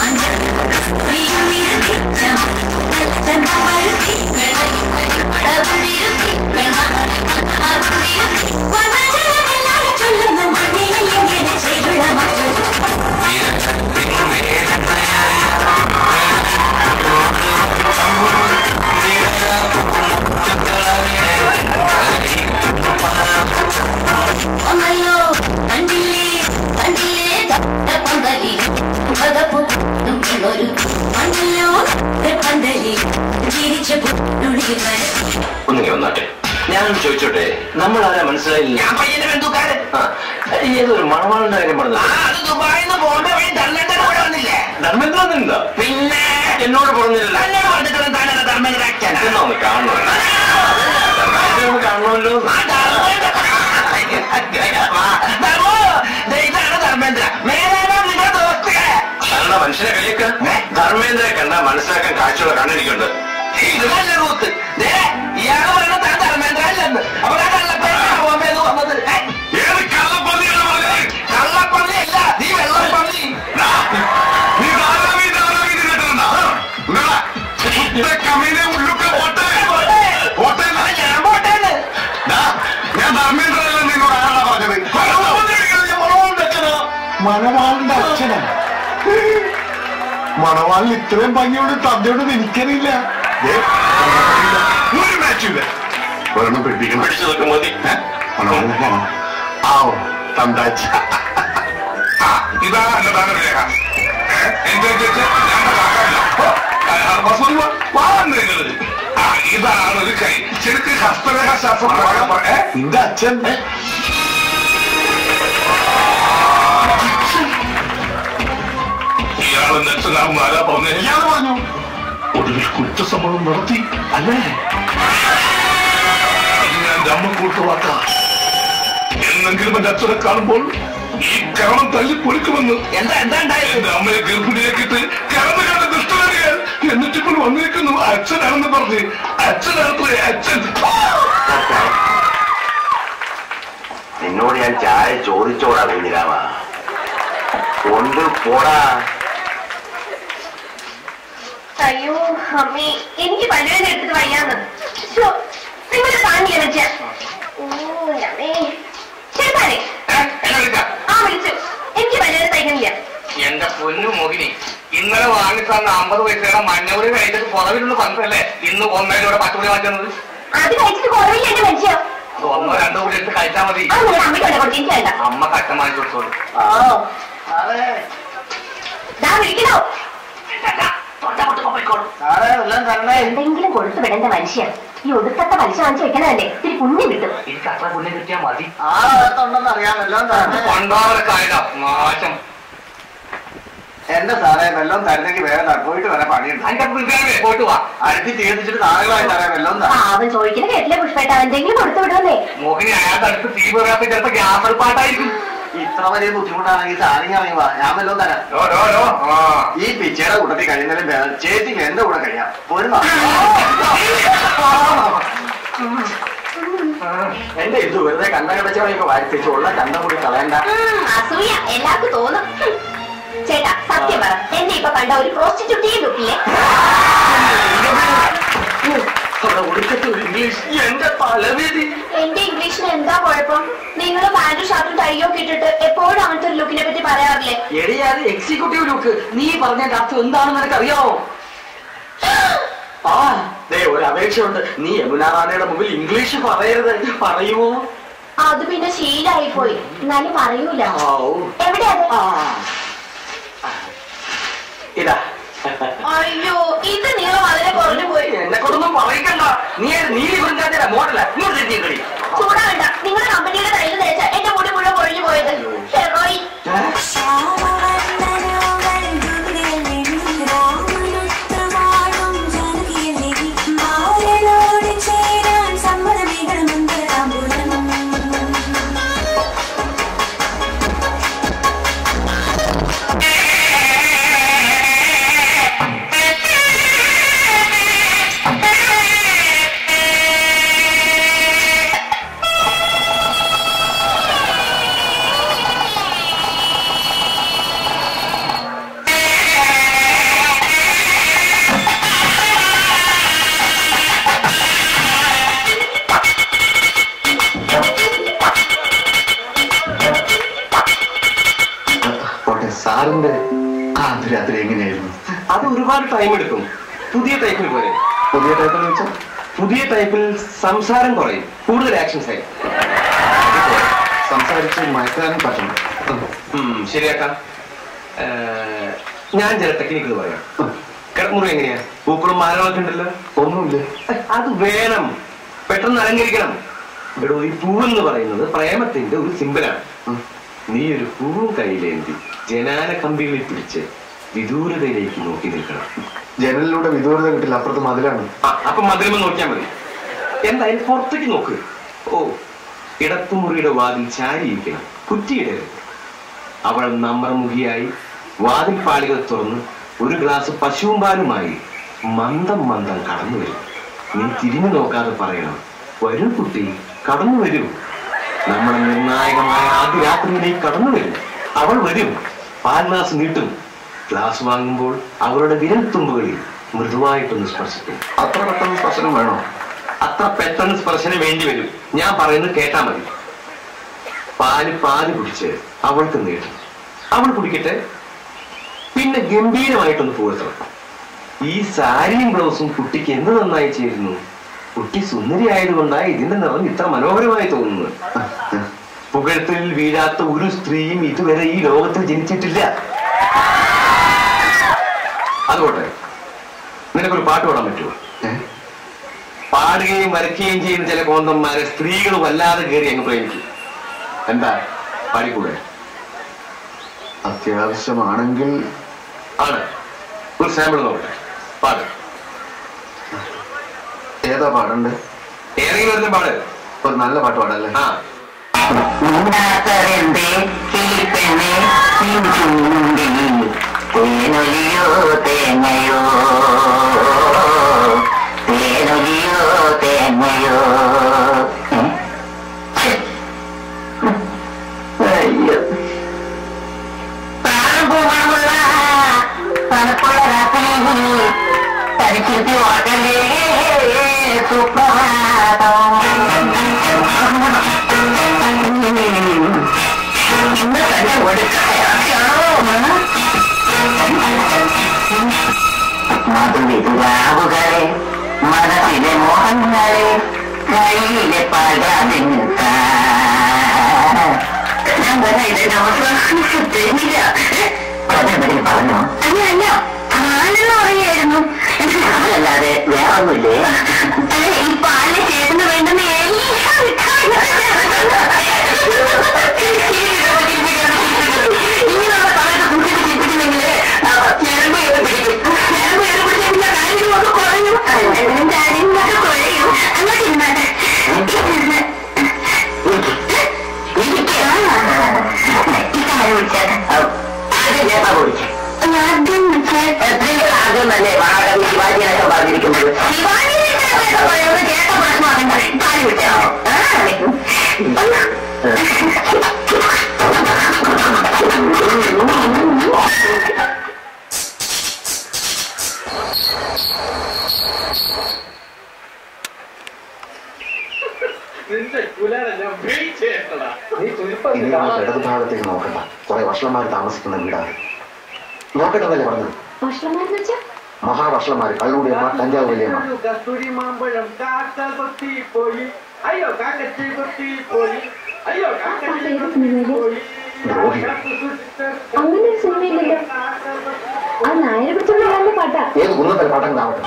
അമ്മയോ കണ്ടില്ലേ കണ്ടില്ലേ പന്തലി ഒരു മണ്ണല്ലോ പന്തലി ചിരിച്ചു പുള്ളികൾ ഒന്നിങ്ങനെ വന്നാട്ടെ ഞാൻ ചോദിച്ചോട്ടെ നമ്മൾ ആരാ മനസ്സിലായില്ല ഞാൻ പയ്യന്റെ ബന്ധുക്കാരൻ ആ, ഏതൊരു മണവാളിന്റെ കാര്യം ആ പറഞ്ഞത് അത് ദുബായിൽ നിന്ന് ബോംബെ വഴി ധർമ്മേന്ദ്രൻ കൂടെ വന്നില്ലേ ധർമ്മേന്ദ്ര എന്താ പിന്നെ എന്നോട് പറഞ്ഞില്ല തന്നെ പറഞ്ഞിട്ട് താനാണ് ധർമ്മേന്ദ്ര അച്ഛനാ എന്നാ ഒന്ന് കാണണം ധർമ്മേന്ദ്ര ഒന്ന് കാണണമല്ലോ ആ ധർമ്മേന്ദ്ര ധർമ്മോ, ദേ ഇതാണ് ധർമ്മേന്ദ്ര മേലാണോ നിങ്ങളുടെ ദോസ്ത് കണ്ട മനുഷ്യനെ കളിയൊക്കെ ധർമ്മേന്ദ്രയെ കണ്ട മനസ്സിലാക്കാൻ കാഴ്ചയുള്ള കണ്ണെനിക്കുണ്ട് ഇത് നല്ല റൂത്ത് ദേ ഇയാള് പറയുന്ന താൻ ധർമ്മേന്ദ്ര അല്ലെന്ന് അവിടെ കള്ളപ്പേരാ ബോംബെ എന്ന് വന്നത് ഏ, ഏത് കള്ളപ്പന്നിയാണ് പറഞ്ഞത് കള്ളപ്പള്ളി അല്ല നീ വെള്ളപ്പള്ളി നീ ധാരാവി ധാരാവി കേട്ടിട്ടുണ്ടോ കമ്മീനെ ഉള്ളുക്ക പോട്ടെ പോട്ടെ ആ, ഞാൻ പോട്ടേന്ന് ഞാൻ ധർമ്മേന്ദ്രല്ല നിന്നോട് ആരാ പറഞ്ഞത് മണവാളിന്റെ അച്ഛനാ മണവാളിന് ഇത്രയും ഭംഗിയോട് തന്തയോട് എനിക്കറിയില്ല ദേ, ഒരു മാച്ചില്ല ഒരെണ്ണം പിടിപ്പിക്കണം പിടിച്ചതൊക്കെ മതി മണവാളിനെ കാണാം ആ തന്താച്ചി ഇതാണ് എന്റെ ധാരണരേഖ എന്റെ ഇതാണ് ഒരു കൈ ശരിക്കും ഹസ്തരേഖ ശാസ്ത്രം ഏ? നിന്റെ അച്ഛൻ ഇയാൾ നെച്ചനാകും ആരാ പറഞ്ഞേ ഇയാള് പറഞ്ഞു ഒടുവിൽ കുറ്റസമ്മതം നടത്തി അല്ലേ അത് ഞാൻ എന്റെ അമ്മ കൂട്ടുവാക്ക എന്നെങ്കിലും എന്റെ അച്ഛനെ കാണുമ്പോൾ ഈ കരണം തല്ലി പൊളിക്കുമെന്ന് എന്താ എന്താ ഉണ്ടായത് എന്റെ അമ്മയെ ഗർഭിണിയാക്കിയിട്ട് കിടന്നു കണ്ട ദുഷ്ടനടിയാൽ എന്നിട്ടിപ്പോൾ വന്നിരിക്കുന്നു അച്ഛനാണെന്ന് പറഞ്ഞ് അച്ഛനാണത്രേ അച്ഛൻ നിന്നോട് ഞാൻ ചായ ചോദിച്ചോടാ കുഞ്ഞിരാമ കൊണ്ട് പോടാ അയ്യോ അമ്മേ എനിക്ക് പല്ലുവേദന എടുത്തിട്ട് വയ്യാന്ന് ശ്ശോ, നിങ്ങൾ താങ്ങിയ വെച്ച ഓ അമ്മേ ചേട്ടാനെ എന്നെ വിളിക്കാം ആ വിളിച്ചു എനിക്ക് പല്ലുവേദന തയ്ക്കണില്ല എന്റെ പൊന്നു മോഹിനി ഇന്നലെ വാങ്ങി തന്ന അമ്പത് പൈസയുടെ മഞ്ഞപൊടി കഴിച്ചിട്ട് കുറവിലുള്ള പന്ത്രല്ലേ ഇന്ന് ഒന്നേരൂടെ പത്തുപൊടി വാങ്ങിച്ചത് അത് കഴിച്ചിട്ട് കുറവില്ല എന്റെ മനുഷ്യ അത് ഒന്നോ രണ്ടോ കൂടി എടുത്ത് കഴിച്ചാൽ മതി അത് നിങ്ങളുടെ അമ്മയ്ക്ക് കൊടുത്തു എനിക്ക് വേണ്ട അമ്മ കട്ടം വാങ്ങിച്ചു കൊടുത്തോളൂ ഓ ദാ വിളിക്കണോ എന്തെങ്കിലും കൊടുത്തു വിടേണ്ട മനുഷ്യ ഈ ഒടുക്കത്തെ മനുഷ്യ വാങ്ങിച്ചു വെക്കണതല്ലേ ഇത്തിരി പുണ്യം കിട്ടും എനിക്ക് അത്ര പുണ്യം കിട്ടിയാൽ മതി ആ ഭാഗത്തുണ്ടെന്ന് അറിയാമല്ലോ കൊണ്ടോവരൊക്കെ ആയല്ലോ നാശം എന്റെ സാറേ വെള്ളം തരുന്നെങ്കിൽ വേഗം തരാം. പോയിട്ട് വരാൻ പണിയുണ്ട് അതിന്റെ പിള്ളേരെ പോയിട്ട് വാ അഴുത്തി തീർത്തിട്ട് നാളുകളായി തരാം വെള്ളം ആ, അവൻ ചോദിക്കുന്ന കേട്ടില്ലേ പുഷ്പേട്ട എന്തെങ്കിലും കൊടുത്തു വിടുന്നേ മോഹിനി അയാളുടെ അടുത്ത് തീ പറയാത്ത ചിലപ്പോ ഗ്യാസ് അടുപ്പാട്ടായിരിക്കും ഇത്ര വലിയ ബുദ്ധിമുട്ടാണെങ്കിൽ സാറിങ് ഇറങ്ങി വാ ഞാൻ വെള്ളം തരാം ലോ, ലോ, ലോ. ആ. ഈ പിച്ചയുടെ കൂട്ടത്തിൽ കഴിയുന്നതിലും ഭേദം ചേച്ചിക്ക് എന്റെ കൂടെ കഴിയാം ഒരു എന്റെ ഇത് വെറുതെ കണ്ട കടച്ചവരെയൊക്കെ വാരിപ്പിച്ച് ഉള്ള കണ്ട കൂടി കളയണ്ട ഉം, അസൂയ എല്ലാവർക്കും തോന്നും ഹും. ചേട്ടാ സത്യം പറ എന്നെ ഇപ്പൊ കണ്ട ഒരു പ്രോസ്റ്റിറ്റ്യൂട്ടീവ് ലുക്കില്ലേ അവിടെ ഒടുക്കത്തെ ഒരു ഇംഗ്ലീഷ് എന്റെ തലവേദി എന്റെ ഇംഗ്ലീഷിന് എന്താ കുഴപ്പം നിങ്ങൾ പാന്റും ഷർട്ടും ടൈയൊക്കെ ഇട്ടിട്ട് എപ്പോഴും അങ്ങനത്തെ ഒരു ലുക്കിനെ പറ്റി പറയാറില്ലേ എടിയാത് എക്സിക്യൂട്ടീവ് ലുക്ക് നീ പറഞ്ഞ അർത്ഥം എന്താണെന്ന് നിനക്ക് അറിയാമോ ആ ദേ ഒരു അപേക്ഷയുണ്ട് നീ യമുന റാണയുടെ മുമ്പിൽ ഇംഗ്ലീഷ് പറയരുത് പറയുമോ അത് പിന്നെ ശീലായി പോയി എന്നാലും പറയൂല ഔ. എവിടെയാ അത്? ആ. ഇതാ അയ്യോ ഇത് നിങ്ങൾ വളരെ കുറഞ്ഞു പോയി എന്നെ കൊണ്ടൊന്നും പറയിക്കണ്ട നീ നീ വൃന്ദാചര മോഡല ഇങ്ങോട്ട് തെറ്റി കളി ചൂടാവണ്ട നിങ്ങളുടെ കമ്പനിയുടെ തൈര് തേച്ച എന്റെ മുടി മുഴുവൻ കൊഴിഞ്ഞു പോയത് ഹെറോയിൻ ചേരാൻ സമ്മതമേകണമെന്ന് താമ്പൂലം ആ അത് ഒരുപാട് ടൈം എടുക്കും പുതിയ ടൈപ്പിൽ പോലെ പുതിയ ടൈപ്പ് എന്ന് വെച്ചാൽ പുതിയ ടൈപ്പിൽ സംസാരം കുറയും കൂടുതൽ ആക്ഷൻസ് ആയി സംസാരിച്ച് മയക്കാനും പറ്റണം ഉം, ശരിയാക്കാം ഏഹ്, ഞാൻ ചില ടെക്നിക്കുകൾ പറയാം കിടമുറി എങ്ങനെയാ പൂക്കളും മാലകളൊക്കെ ഉണ്ടല്ലോ ഒന്നുമില്ല അത് വേണം പെട്ടെന്ന് അലങ്കരിക്കണം ഇവിടെ ഈ പൂവെന്ന് പറയുന്നത് പ്രേമത്തിന്റെ ഒരു സിമ്പലാണ് നീ ഒരു പൂവും കയ്യിലേന്തി ജനാല കമ്പികളിൽ പിടിച്ച് വിദൂരതയിലേക്ക് നോക്കി നിൽക്കണം ജനലിലൂടെ വിദൂരത കിട്ടില്ല അപ്പുറത്ത് മതിലാണ് ആ അപ്പൊ മധുരമ നോക്കിയാൽ മതി എന്തായാലും പുറത്തേക്ക് നോക്ക് ഓ ഇടത്തുമുറിയുടെ വാതിൽ ചാരിയിരിക്കണം കുറ്റിയിടരുത് അവൾ നമ്രമുഖിയായി വാതിൽ പാളികൾ തുറന്ന് ഒരു ഗ്ലാസ് പശുവും പാലുമായി മന്ദം മന്ദം കടന്നു വരും നീ തിരിഞ്ഞു നോക്കാതെ പറയണം വരൂ കുട്ടി കടന്നു വരൂ നമ്മുടെ നിർണായകമായ ആദ്യ രാത്രിയിലേക്ക് കടന്നു വരും അവൾ വരും പാൽ ഗ്ലാസ് നീട്ടും ഗ്ലാസ് വാങ്ങുമ്പോൾ അവളുടെ വിരൽത്തുമ്പുകളിൽ മൃദുവായിട്ടൊന്ന് സ്പർശിക്കും അത്ര പെട്ടെന്ന് സ്പർശനം വേണോ അത്ര പെട്ടെന്ന് സ്പർശനം വേണ്ടി വരും ഞാൻ പറയുന്നത് കേട്ടാ മതി പാല് പാല് കുടിച്ച് അവൾക്ക് നീട്ടും അവൾ കുടിക്കട്ടെ പിന്നെ ഗംഭീരമായിട്ടൊന്ന് പുകഴ്ത്തണം ഈ സാരിയും ബ്ലൗസും കുട്ടിക്ക് എന്ത് നന്നായി ചേരുന്നു കുട്ടി സുന്ദരി ആയതുകൊണ്ടാണ് ഇതിന്റെ നിറം ഇത്ര മനോഹരമായി തോന്നുന്നത് പുകഴ്ത്തലിൽ വീഴാത്ത ഒരു സ്ത്രീയും ഇതുവരെ ഈ ലോകത്തിൽ ജനിച്ചിട്ടില്ല അതുകൊട്ടെ നിനക്കൊരു പാട്ട് പാടാൻ പറ്റുമോ ഏ? പാടുകയും വരയ്ക്കുകയും ചെയ്യുന്ന ചില കോന്തന്മാരെ സ്ത്രീകൾ വല്ലാതെ കയറി അങ്ങ് പ്രേമിക്കും എന്താ പാടിക്കൂടെ അത്യാവശ്യമാണെങ്കിൽ ആണ് ഒരു സാമ്പിൾ നോക്കട്ടെ പാട് ഏതാ പാടണ്ടേ ഏതെങ്കിലും ഒരു പാട് ഒരു നല്ല പാട്ട് പാടല്ലേ ആ ഉണ്ടാക്കരുതേ കിളിപ്പെണ്ണേ നിൻ ചുണ്ടിൽ തേനൊലിയോ തേങ്ങയോ തേനൊലിയോ തേങ്ങയോ ഏ? ഛെ. അയ്യോ പ്രാണപൂർണ്ണമുള്ള തണുപ്പുള്ള രാത്രി തനിച്ചിരുത്തി ഓട്ടലേ മധുവിതുരാവുകളെ മനസ്സിലെ മോഹങ്ങളെ കയ്യിലെ പഴകാതെ പറഞ്ഞു അല്ല അല്ല ആണെന്ന് പറയായിരുന്നു അതല്ലാതെ വേറെ ഒന്നുമില്ലേ ഈ പാലിന് ചേട്ടന് വേണ്ടുന്ന ഇങ്ങനെയുള്ള സമയത്ത് കുട്ടിക്ക് ചിരിപ്പിക്കുന്നെങ്കിൽ ഞരമ്പ് കയറി പിടിക്കും ഞരമ്പ് കയറി പിടിച്ചെങ്കിൽ കാര്യങ്ങളൊക്കെ കുറയും കാര്യങ്ങളൊക്കെ കുറയും അങ്ങോട്ട് ഇരുന്നാട്ടെ ആദ്യം തന്നെ മഹാകവി ശിവാജിയൊക്കെ പറഞ്ഞിരിക്കുന്നത് കേട്ട പ്രശ്നം കാലി വിട്ടോ ഇനി നമുക്ക് ഇടത് ഭാഗത്തേക്ക് നോക്കണ്ട കുറെ വഷളന്മാർ താമസിക്കുന്ന വീടാണ് നോക്കട്ടെന്നല്ലേ പറഞ്ഞത് ഭക്ഷണമാരെന്ന് വെച്ചാ മഹാവഷളന്മാർ കള്ളുടിയമ്മ കഞ്ചാവ് വലിയമ്മ കസ്തൂരി മാമ്പഴം കാക്ക കൊത്തി പോയി അയ്യോ കാക്കച്ചി കൊത്തി പോയി അയ്യോ കാക്കച്ചി കൊത്തി പോയി ദ്രോഹി അങ്ങനെ ഒരു സിനിമയില്ലല്ലോ ആ നായരെ കുറിച്ചുള്ള ഇയാളുടെ പാട്ടാ ഏത് കുന്നത്തല പാട്ടം താവട്ടെ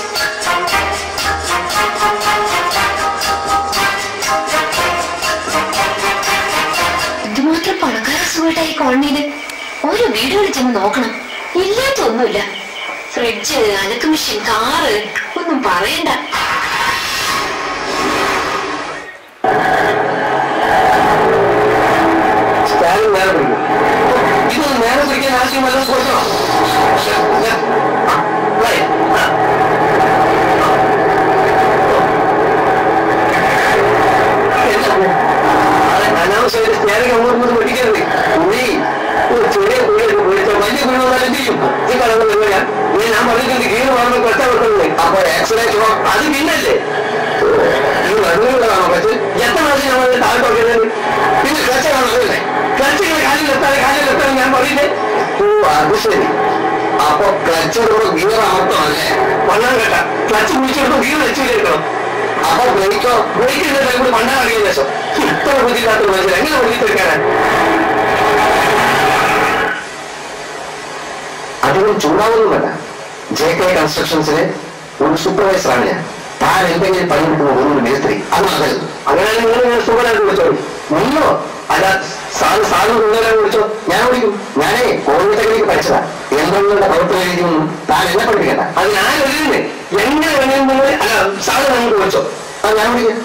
ഇതുമാത്രം പണക്കാര സുഖമായിട്ട് ഈ കോളനിയില് ഓരോ വീടുകളിൽ ചെന്ന് നോക്കണം ഇല്ലാത്തൊന്നുമില്ല ഫ്രിഡ്ജ് അലക്ക് മെഷീൻ കാറ് ഒന്നും പറയണ്ട സ്റ്റാലിൻ നേരെ പിടിക്കും ഇതൊന്ന് നേരെ പിടിക്കാൻ ആശയം വല്ലതും കൊടുക്കണം Right. ആ. അത് അനാവശ്യമായിട്ട് സ്റ്റാലിൻ അങ്ങോട്ട് പിടിക്കരുത് നീ ഒരു ചെറിയ കുഴിയൊക്കെ പിടിച്ച വലിയ കുഴി വന്നാലും ചെയ്യും ഈ കളവ് വരുവാ നീ ഞാൻ പറഞ്ഞിട്ടുണ്ട് കീഴ് വളർന്ന് കൊട്ട വെക്കുന്നത് അപ്പൊ ആക്സിഡന്റ് അത് പിന്നല്ലേ ഇത് വെറുതെയുള്ളതാണോ പക്ഷേ എത്ര പ്രാവശ്യം ഞാൻ വന്നിട്ട് താഴെ തുടങ്ങുന്നത് പിന്നെ ക്ലച്ച് കാണുന്നില്ലേ ക്ലച്ച് കാലിൽ എത്താതെ കാലിൽ എത്താതെ ഞാൻ പറയില്ലേ ഓ അത് ശരി അപ്പൊ ക്ലച്ച് ഗിയർ അമർത്തണല്ലേ വണ്ണം കേട്ട ക്ലച്ച് പിടിച്ചെടുത്ത് വീട് വെച്ചിരിക്കണം അപ്പൊ ബ്രേക്കോ ബ്രേക്കിന്റെ ടൈം കൂടി മണ്ണ അറിയാൻ ശേഷം ഇത്ര ബുദ്ധിമുട്ടാത്ത മനുഷ്യൻ എങ്ങനെ ബുദ്ധിമുട്ടിരിക്കാനാണ് അധികം ചൂടാവുന്നുമല്ല ജെ കെ കൺസ്ട്രക്ഷൻസിലെ ഒരു സൂപ്പർവൈസറാണ് ഞാൻ താൻ എന്തെങ്കിലും പണി കിട്ടുന്ന ഒരു മേസ്ത്രി അത് മകൾ അങ്ങനെ നിങ്ങൾ ഇങ്ങനെ സുഖമായിട്ട് വിളിച്ചോളൂ നീയോ അല്ല സാറ് സാറ് കൊണ്ടുവരാൻ വിളിച്ചോ ഞാൻ വിളിക്കും ഞാനേ കോവിഡ് ടെക്നിക്ക് പഠിച്ചതാ യന്ത്രങ്ങളുടെ പ്രവർത്തന രീതിയൊന്നും താൻ എന്നെ പഠിപ്പിക്കണ്ട അത് ഞാൻ എഴുതുന്നേ എങ്ങനെ വേണമെങ്കിൽ നിങ്ങൾ അല്ല സാറ് നമുക്ക് വിളിച്ചോ ആ ഞാൻ വിളിക്കാം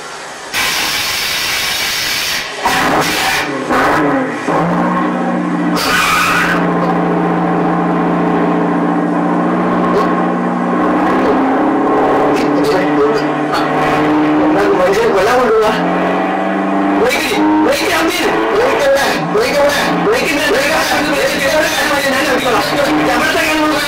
എന്നാൽ മനുഷ്യൻ കൊല്ലാൻ കൊണ്ടുപോവാ ബ്രേക്കിൽ ബ്രേക്കിൽ അമ്മീൻ ബ്രേക്കവിടെ ബ്രേക്കവിടെ ബ്രേക്കിന്റെ ഞാൻ അടിക്കണം എവിടത്തെ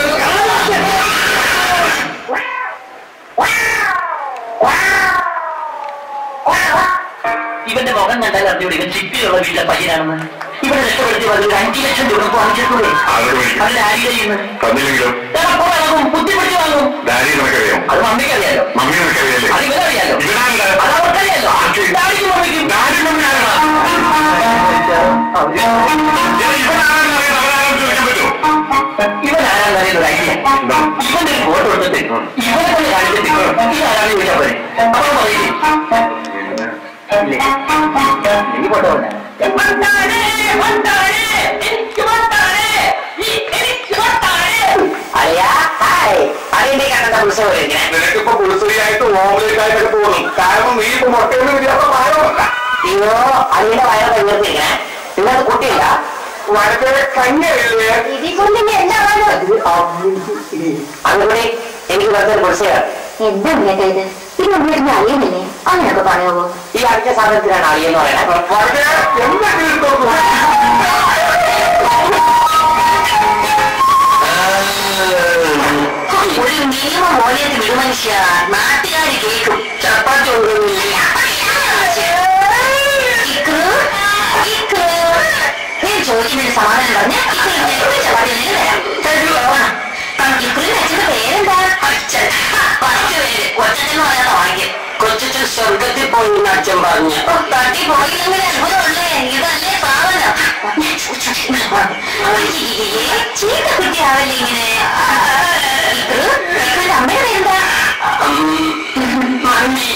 ഇവന്റെ മുഖം കണ്ടാൽ അറിഞ്ഞൂടെ ഇവൻ ചിപ്പിലുള്ള വീട്ടിലെ പയ്യനാണെന്ന് ഇവനെ രക്ഷപ്പെടുത്തി വന്നത് ഒരു അഞ്ചു ലക്ഷം രൂപ വാങ്ങിച്ചിട്ടുള്ളേ അതിന് ആര് ചെയ്യുന്നത് തന്നില്ലെങ്കിലും വാങ്ങും ബുദ്ധിമുട്ടി വാങ്ങും ഡാഡി നിനക്കറിയാം അത് മമ്മിക്ക് അറിയാലോ മമ്മി നിനക്കറിയാലേ അത് ഇവനറിയാലോ ഇവനാണ് അത് അവർക്കറിയാലോ ഡാഡിക്ക് മമ്മിക്കും ഡാഡി മമ്മി ആരാണ് ഇവനാണെന്ന് അറിയാൻ അവരാരും ചോദിക്കാൻ പറ്റുമോ ഇവൻ ആരാന്ന് അറിയുന്ന ഒരു ഐഡിയ ഇവന്റെ ഒരു ഫോട്ടോ എടുത്തിട്ട് ഇവനെ തന്നെ കാണിച്ചിട്ട് ഇതാരാന്ന് ചോദിച്ചാൽ പോരെ അപ്പൊ പറയില്ലേ ഇല്ലേ? എനിക്ക് ഫോട്ടോ വേണ്ട. അളിയാ, ഹായ്. അളിയന്റെ കണ്ണന്റെ ഉത്സവം ഇരിക്കണേ. നിനക്കിപ്പോ പുളിശ്ശേരിയായിട്ട് ഓംലേറ്റായിട്ടൊക്കെ തോന്നും കാരണം നീ ഇപ്പൊ മുട്ടയിൽ വിരിയാത്ത മാറമല്ല അയ്യോ അളിയുടെ വയറ് ഉയർന്നിരിക്കണേ നിങ്ങൾക്ക് കുട്ടിയില്ല വഴക്ക് കഞ്ഞില്ലേ അതുകൂടി എനിക്ക് വെറുതെ കുറിച്ചാണ് എന്താ ഉണ്ണിയേട്ടാ ഇത് ഇത് ഉണ്ണിയേട്ടന് അറിയുന്നില്ലേ അങ്ങനെയൊക്കെ പറയാവോ ഈ അടുത്ത സാധനത്തിനാണ് അളിയെന്ന് പറയണത് വഴക്ക് എന്തെങ്കിലും തോന്നുന്നു ഒരു മിനിമം മൂല്യത്തിൽ വിടു മനുഷ്യ നാട്ടുകാര് കേൾക്കും ചപ്പാത്തി കൊണ്ടുവന്നില്ല ഞാൻ ചോദിക്കുന്നതിന് സമാധാനം പറഞ്ഞ ചപ്പാത്തി ഒന്നും തരാം ഇക്കുറിന് അച്ഛന്റെ പേരെന്താ അച്ഛൻ പത്ത് പേര് കൊച്ചനെന്ന് പറയാത്ത വാങ്ങിക്കും കൊച്ചു സ്വർഗത്തിൽ പോയി എന്ന് അച്ഛൻ പറഞ്ഞു ഓ, തട്ടി പോയില്ലെങ്കിൽ അത്ഭുതമല്ലേ ഇതല്ലേ സാധനം ചീത്ത കുട്ടിയാവല്ലേ ഇങ്ങനെ ഇക്രു, ഇക്രുവിന്റെ അമ്മയുടെ പേരെന്താ മമ്മി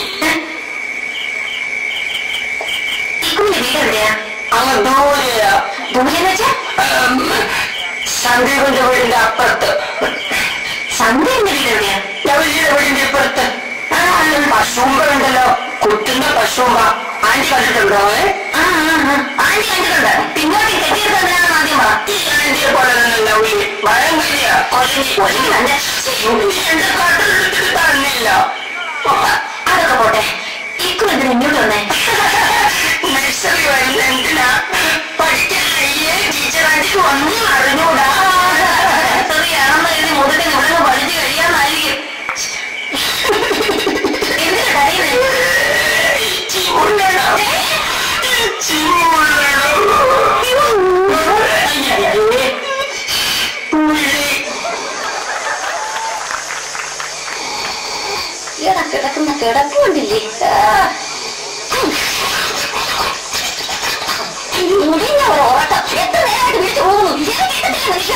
ഇക്രുവിന്റെ വീട് എവിടെയാ അങ്ങ് ദൂരെയാ ദൂരെന്ന് വെച്ചാ സന്ദീപിന്റെ വീടിന്റെ അപ്പുറത്ത് സന്ധ്യന്റെ വീട് എവിടെയാ ഞവലിയുടെ വീടിന്റെ ഇപ്പുറത്ത് പശുമ്പ ഉണ്ടല്ലോ കുട്ടുന്ന പശുമ്പ ആന്റി കണ്ടിട്ടുണ്ടോ ഏ? ആ ആ, ആ. ആന്റി കണ്ടിട്ടുണ്ട് പിന്നോട്ട് കെട്ടിയെടുത്തതിനാണ് ആദ്യം പറ ഈ ആന്റിയെ പോലെ തന്നെ നവലി ഭയങ്കരിയ ഒലിഞ്ഞി ഒലിഞ്ഞി നല്ല എന്റെ കട്ടിലെടുത്തിട്ട് തന്നില്ല അതൊക്കെ പോട്ടെ ഇക്രു എന്തിനാ ഇങ്ങോട്ട് വന്നേ നഴ്സറി വരുന്ന എന്തിനാ പഠിക്കാൻ അയ്യേ ടീച്ചർ ആന്റിക്ക് ഒന്നും അറിഞ്ഞൂടാ ചെറിയാണെന്ന് എഴുതി മുതലിന് ഇവിടെ പഠിച്ചു കഴിയാന്നായിരിക്കും എന്തിനാ കരയുന്നത് ചിമുള്ളണം ചിമുള്ളണം അയ്യേ പുള്ളി എടാ കിടക്കുന്ന കിടപ്പ് കണ്ടില്ലേ ആ. മുടിഞ്ഞ ഒരു ഓട്ടം എത്ര നേരമായിട്ട് വിളിച്ചു പോകുന്നു ഇത് കേട്ടിട്ടില്ല മനുഷ്യ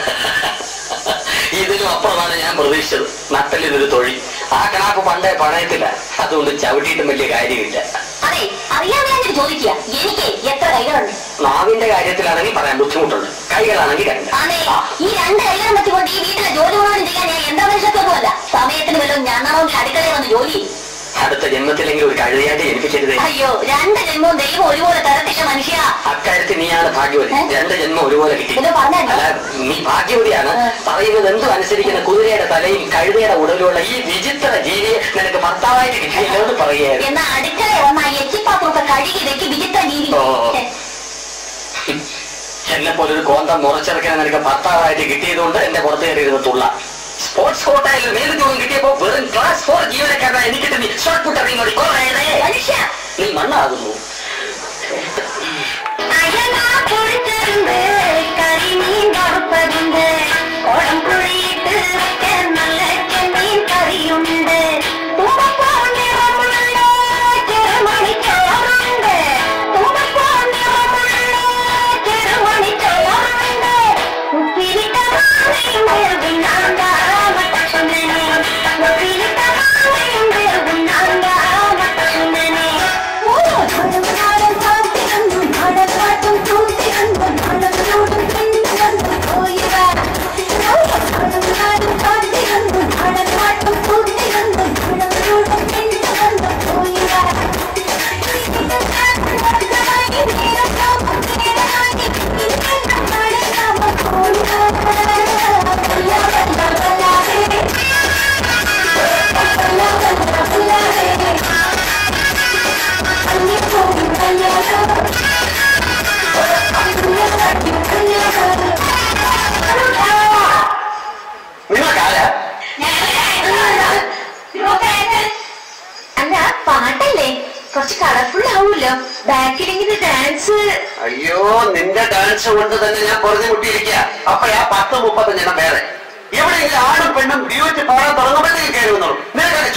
ഇതിലും അപ്പുറമാണ് ഞാൻ പ്രതീക്ഷിച്ചത് നട്ടലിനൊരു തൊഴിൽ ആ കണാപ്പ് പണ്ടേ പണയത്തില്ല അതുകൊണ്ട് ചവിട്ടിയിട്ടും വലിയ കാര്യമില്ല അതെ അറിയാതെ ഞാൻ ചോദിക്കുക എനിക്ക് എത്ര കൈകളുണ്ട് നാവിന്റെ കാര്യത്തിലാണെങ്കിൽ പറയാൻ ബുദ്ധിമുട്ടുണ്ട് കൈകളാണെങ്കിൽ രണ്ട് അതെ ഈ രണ്ട് കൈകളും വെച്ചുകൊണ്ട് ഈ വീട്ടിലെ ജോലി മുഴുവൻ ചെയ്യാൻ ഞാൻ എന്താ മനുഷ്യത്വമല്ല സമയത്തിന് വല്ലതും ഞാനാണെങ്കിൽ അടുക്കളയിൽ വന്ന് ജോലി ചെയ്യും. അടുത്ത ജന്മത്തിലെങ്കിലും ഒരു കഴിയായിട്ട് ജനിപ്പിക്കരുതേ അയ്യോ രണ്ട് ജന്മവും ദൈവം ഒരുപോലെ തരത്തില്ല മനുഷ്യ അക്കാര്യത്തിൽ നീയാണ് ഭാഗ്യവതി ഏ? രണ്ട് ജന്മം ഒരുപോലെ കിട്ടി ഇത് പറഞ്ഞല്ലോ. അല്ല നീ ഭാഗ്യവതിയാണ് ഏ. പറയുന്നത് എന്തും അനുസരിക്കുന്ന കുതിരയുടെ തലയും കഴുതയുടെ ഉടലുള്ള ഈ വിചിത്ര ജീവിയെ നിനക്ക് ഭർത്താവായിട്ട് കിട്ടിയല്ലോ എന്ന് പറയുകയായിരുന്നു എന്നാ അടുക്കളയിൽ വന്ന ആ എച്ചിപ്പാത്രമൊക്കെ കഴുകി വെക്ക് വിചിത്ര ജീവി ഓ. എന്നെ പോലെ ഒരു കോന്തം മുറച്ചിറക്കാൻ നിനക്ക് ഭർത്താവായിട്ട് കിട്ടിയതുകൊണ്ട് എന്റെ പുറത്ത് കയറിയിരുന്ന തുള്ള സ്പോർട്സ് കോട്ടയിൽ നേതൃ ജോലി കിട്ടിയപ്പോ വെറും ക്ലാസ് ഫോർ ജീവനക്കാരനായി എനിക്ക് നീ ഷോർട്ട് പുട്ട് അറിയുന്നോടി മനുഷ്യ നീ മണ്ണാകുന്നു അയലാ പൊടിച്ചതുണ്ട് കരിമീൻ കറുപ്പതുണ്ട് കുളം കുഴിയിട്ട് വെക്കാൻ നല്ല ചെമ്മീൻ കറിയുണ്ട് തുമ്പപ്പൂ നിറമുള്ള ചെറുമണി ചോറുണ്ട് തുമ്പപ്പൂ നിറമുള്ള ചെറുമണി ചോറുണ്ട് ഉപ്പിലിട്ട മാങ്ങയും വേകുന്നാണ്ട മട്ടസുന്ദനെ ഉപ്പിലിട്ട മാങ്ങയും വേകുന്നാണ്ട മട്ടസുന്ദനെ ഓ ധടുനാടൻ കാത്തിരുന്നു നടപ്പാട്ടും കൂത്തിരുന്നു നടന്നോടും പിന്നിരുന്നു പോയിവാ ധടുനാടൻ കാത്തിരുന്നു നടപ്പാട്ടും കൂത്തിരുന്നു നടന്നോടും പിന്നിരുന്നു പോയിവാ നിങ്ങൾക്കാരാ അല്ല പാട്ടല്ലേ കുറച്ച് കളർഫുൾ ആവൂല്ലോ ബാക്കിലിങ്ങനെ ഡാൻസ് അയ്യോ നിന്റെ ഡാൻസ് കൊണ്ട് തന്നെ ഞാൻ പൊറുതി മുട്ടിയിരിക്കുക അപ്പഴാ പത്ത് മുപ്പത്തഞ്ചെണ്ണം വേറെ എവിടെയെങ്കിലും ആണും പെണ്ണും ഡ്യൂറ്റ് പാടാൻ തുടങ്ങുമ്പോഴത്തേക്ക് കയറി വന്നോളൂ നിനക്കൊക്കെ